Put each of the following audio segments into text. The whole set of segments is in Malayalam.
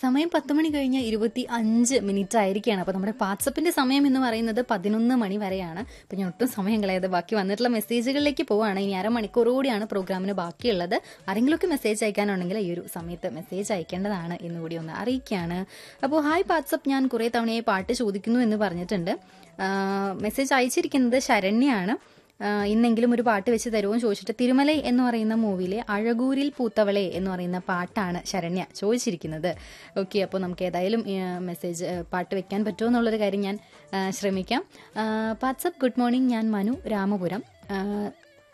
സമയം പത്ത് മണി കഴിഞ്ഞ് ഇരുപത്തി അഞ്ച് മിനിറ്റ് ആയിരിക്കുകയാണ് അപ്പോൾ നമ്മുടെ വാട്സപ്പിന്റെ സമയം എന്ന് പറയുന്നത് പതിനൊന്ന് മണി വരെയാണ് അപ്പോൾ ഞാൻ ഒട്ടും സമയം കളയാതെ ബാക്കി വന്നിട്ടുള്ള മെസ്സേജുകളിലേക്ക് പോവാണ് ഇനി അരമണിക്കൂർ കൂടിയാണ് പ്രോഗ്രാമിന് ബാക്കിയുള്ളത് ആരെങ്കിലുമൊക്കെ മെസ്സേജ് അയക്കാനുണ്ടെങ്കിൽ ഈ ഒരു സമയത്ത് മെസ്സേജ് അയക്കേണ്ടതാണ് എന്ന് കൂടി ഒന്ന് അറിയിക്കുകയാണ് അപ്പോൾ ഹായ് വാട്സപ്പ് ഞാൻ കുറേ തവണയായി പാട്ട് ചോദിക്കുന്നു എന്ന് പറഞ്ഞിട്ടുണ്ട് മെസ്സേജ് അയച്ചിരിക്കുന്നത് ശരണ്യാണ് ആഹ് ഇന്നെങ്കിലും ഒരു പാട്ട് വെച്ച് തരുമോ എന്ന് ചോദിച്ചിട്ട് തിരുമലൈ എന്ന് പറയുന്ന മൂവിയിലെ അഴകൂരിൽ പൂത്തവളെ എന്ന് പറയുന്ന പാട്ടാണ് ശരണ്യ ചോദിച്ചിരിക്കുന്നത് ഓക്കെ അപ്പോൾ നമുക്ക് ഏതായാലും മെസ്സേജ് പാട്ട് വെക്കാൻ പറ്റുമോ എന്നുള്ളൊരു കാര്യം ഞാൻ ആഹ് ശ്രമിക്കാം വാട്സപ്പ് ഗുഡ് മോർണിംഗ് ഞാൻ മനു രാമപുരം ആഹ്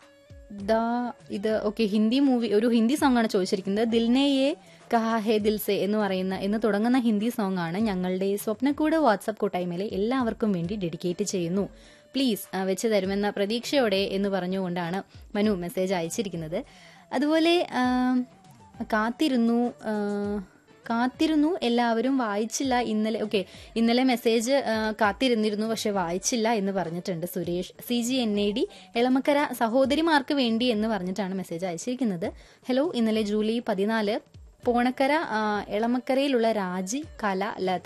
ദാ ഇത് ഓക്കെ ഹിന്ദി മൂവി ഒരു ഹിന്ദി സോങ് ആണ് ചോദിച്ചിരിക്കുന്നത് ദിൽനെ യേ കഹാ ഹേ ദിൽസെ എന്ന് പറയുന്ന എന്ന് തുടങ്ങുന്ന ഹിന്ദി സോങ് ആണ് ഞങ്ങളുടെ സ്വപ്നക്കൂട് വാട്സപ്പ് കൂട്ടായ്മയിലെ എല്ലാവർക്കും വേണ്ടി ഡെഡിക്കേറ്റ് ചെയ്യുന്നു പ്ലീസ് വെച്ച് തരുമെന്ന പ്രതീക്ഷയോടെ എന്ന് പറഞ്ഞുകൊണ്ടാണ് മനു മെസ്സേജ് അയച്ചിരിക്കുന്നത് അതുപോലെ ആ, കാത്തിരുന്നു ആ, കാത്തിരുന്നു എല്ലാവരും വായിച്ചില്ല ഇന്നലെ ഓക്കെ ഇന്നലെ മെസ്സേജ് ആ, കാത്തിരുന്നിരുന്നു പക്ഷെ വായിച്ചില്ല എന്ന് പറഞ്ഞിട്ടുണ്ട് Suresh C G N A D Elamakkara സഹോദരിമാർക്ക് വേണ്ടി എന്ന് പറഞ്ഞിട്ടാണ് മെസ്സേജ് അയച്ചിരിക്കുന്നത് ഹലോ ഇന്നലെ ജൂലൈ പതിനാല് പോണക്കര ആ, എളമക്കരയിലുള്ള രാജി കല ലത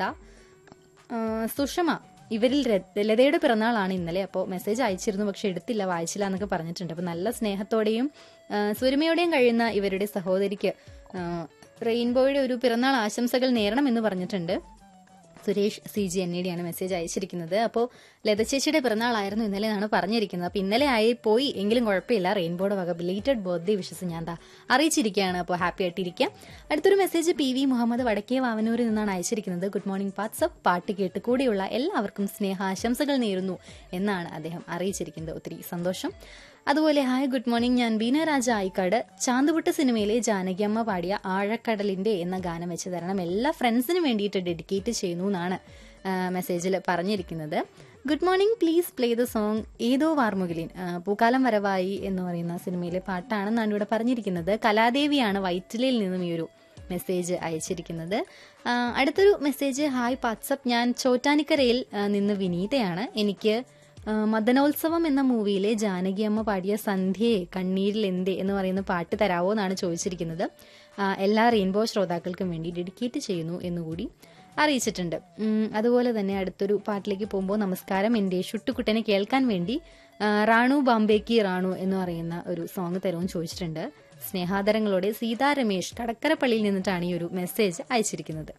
ആ, സുഷമ ഇവരിൽ ര- ലതയുടെ പിറന്നാളാണ് ഇന്നലെ അപ്പോൾ മെസ്സേജ് അയച്ചിരുന്നു പക്ഷെ എടുത്തില്ല വായിച്ചില്ല എന്നൊക്കെ പറഞ്ഞിട്ടുണ്ട് അപ്പോൾ നല്ല സ്നേഹത്തോടെയും ആ, സ്വരുമയോടെയും കഴിയുന്ന ഇവരുടെ സഹോദരിക്ക് ആ, റെയിൻബോയുടെ ഒരു പിറന്നാൾ ആശംസകൾ നേരണം എന്ന് പറഞ്ഞിട്ടുണ്ട് സുരേഷ് സി ജി എൻ ആണ് മെസ്സേജ് അയച്ചിരിക്കുന്നത് അപ്പോൾ ലത ചേച്ചിയുടെ പിറന്നാളായിരുന്നു ഇന്നലെ എന്നാണ് പറഞ്ഞിരിക്കുന്നത് അപ്പോൾ ഇന്നലെ ആയി പോയി എങ്കിലും കുഴപ്പമില്ല റെയിൻബോയുടെ വക ബിലേറ്റഡ് ബർത്ത്ഡേ വിഷസ് ഞാൻ ദാ അറിയിച്ചിരിക്കുകയാണ് അപ്പോൾ ഹാപ്പി ആയിട്ടിരിക്കാം അടുത്തൊരു മെസ്സേജ് പി വി മുഹമ്മദ് വടക്കേ വാവനൂരിൽ നിന്നാണ് അയച്ചിരിക്കുന്നത് ഗുഡ് മോർണിംഗ് വാട്സപ്പ് പാട്ട് കേട്ട് കൂടിയുള്ള എല്ലാവർക്കും സ്നേഹാശംസകൾ നേരുന്നു എന്നാണ് അദ്ദേഹം അറിയിച്ചിരിക്കുന്നത് ഒത്തിരി സന്തോഷം അതുപോലെ ഹായ് ഗുഡ് മോർണിംഗ് ഞാൻ ബീന രാജ ആയിക്കാട് ചാന്തുപുട്ട സിനിമയിലെ ജാനകിയമ്മ പാടിയ ആഴക്കടലിന്റെ എന്ന ഗാനം വെച്ച് തരണം എല്ലാ ഫ്രണ്ട്സിനും വേണ്ടിയിട്ട് ഡെഡിക്കേറ്റ് ചെയ്യുന്നു എന്നാണ് മെസ്സേജിൽ പറഞ്ഞിരിക്കുന്നത് good morning please play the song ഏതോ വാർമുകിലിൻ ആ, പൂക്കാലം വരവായി എന്ന് പറയുന്ന സിനിമയിലെ പാട്ടാണെന്നാണ് ഇവിടെ പറഞ്ഞിരിക്കുന്നത് കലാദേവിയാണ് വൈറ്റിലയിൽ നിന്നും ഈ ഒരു മെസ്സേജ് അയച്ചിരിക്കുന്നത് ആ, അടുത്തൊരു മെസ്സേജ് ഹായ് വാട്സപ്പ് ഞാൻ ചോറ്റാനിക്കരയിൽ ആ, നിന്ന് വിനീതയാണ് എനിക്ക് ആ, മദനോത്സവം എന്ന മൂവിയിലെ ജാനകിയമ്മ പാടിയ സന്ധ്യയെ കണ്ണീരിൽ എന്തേ എന്ന് പറയുന്ന പാട്ട് തരാവോ എന്നാണ് ചോദിച്ചിരിക്കുന്നത് ആ, എല്ലാ റെയിൻബോ ശ്രോതാക്കൾക്കും വേണ്ടി ഡെഡിക്കേറ്റ് ചെയ്യുന്നു എന്നുകൂടി അറിയിച്ചിട്ടുണ്ട് ഉം, അതുപോലെ തന്നെ അടുത്തൊരു പാട്ടിലേക്ക് പോകുമ്പോൾ നമസ്കാരം എൻ്റെ ഷുട്ടുകുട്ടനെ കേൾക്കാൻ വേണ്ടി ആ, റാണു ബാംബേക്ക് റാണു എന്ന് പറയുന്ന ഒരു സോങ് തരുമെന്ന് ചോദിച്ചിട്ടുണ്ട് സ്നേഹാദരങ്ങളോടെ സീതാ രമേശ് കടക്കരപ്പള്ളിയിൽ നിന്നിട്ടാണ് ഈ ഒരു മെസ്സേജ് അയച്ചിരിക്കുന്നത്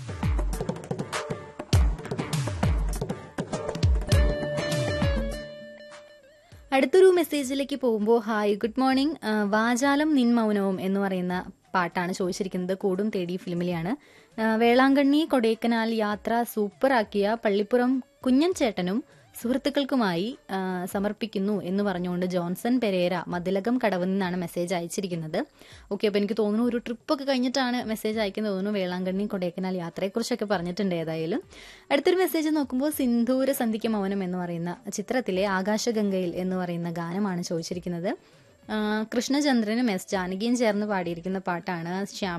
അടുത്തൊരു മെസ്സേജിലേക്ക് പോകുമ്പോൾ ഹായ് ഗുഡ് മോർണിംഗ് ആ, വാചാലം നിൻ മൗനവും എന്ന് പറയുന്ന പാട്ടാണ് ചോദിച്ചിരിക്കുന്നത് കൂടും തേടി ഫിലിമിലെയാണ് ആ, വേളാങ്കണ്ണി കൊടൈക്കനാൽ യാത്ര സൂപ്പറാക്കിയ പള്ളിപ്പുറം കുഞ്ഞൻ ചേട്ടനും സുഹൃത്തുക്കൾക്കുമായി ആ, സമർപ്പിക്കുന്നു എന്ന് പറഞ്ഞുകൊണ്ട് ജോൺസൺ പെരേര മതിലകം കടവ് നിന്നാണ് മെസ്സേജ് അയച്ചിരിക്കുന്നത് ഓക്കെ അപ്പോൾ എനിക്ക് തോന്നുന്നു ഒരു ട്രിപ്പൊക്കെ കഴിഞ്ഞിട്ടാണ് മെസ്സേജ് അയക്കുന്നത് തോന്നുന്നു വേളാങ്കണ്ണി കൊടൈക്കനാൽ യാത്രയെക്കുറിച്ചൊക്കെ പറഞ്ഞിട്ടുണ്ട് ഏതായാലും അടുത്തൊരു മെസ്സേജ് നോക്കുമ്പോൾ സിന്ധൂര സന്ധിക്ക് മൗനം എന്ന് പറയുന്ന ചിത്രത്തിലെ ആകാശഗംഗയിൽ എന്ന് പറയുന്ന ഗാനമാണ് ചോദിച്ചിരിക്കുന്നത് ആ, കൃഷ്ണചന്ദ്രനും എസ് ജാനകിയും ചേർന്ന് പാടിയിരിക്കുന്ന പാട്ടാണ് ശ്യാം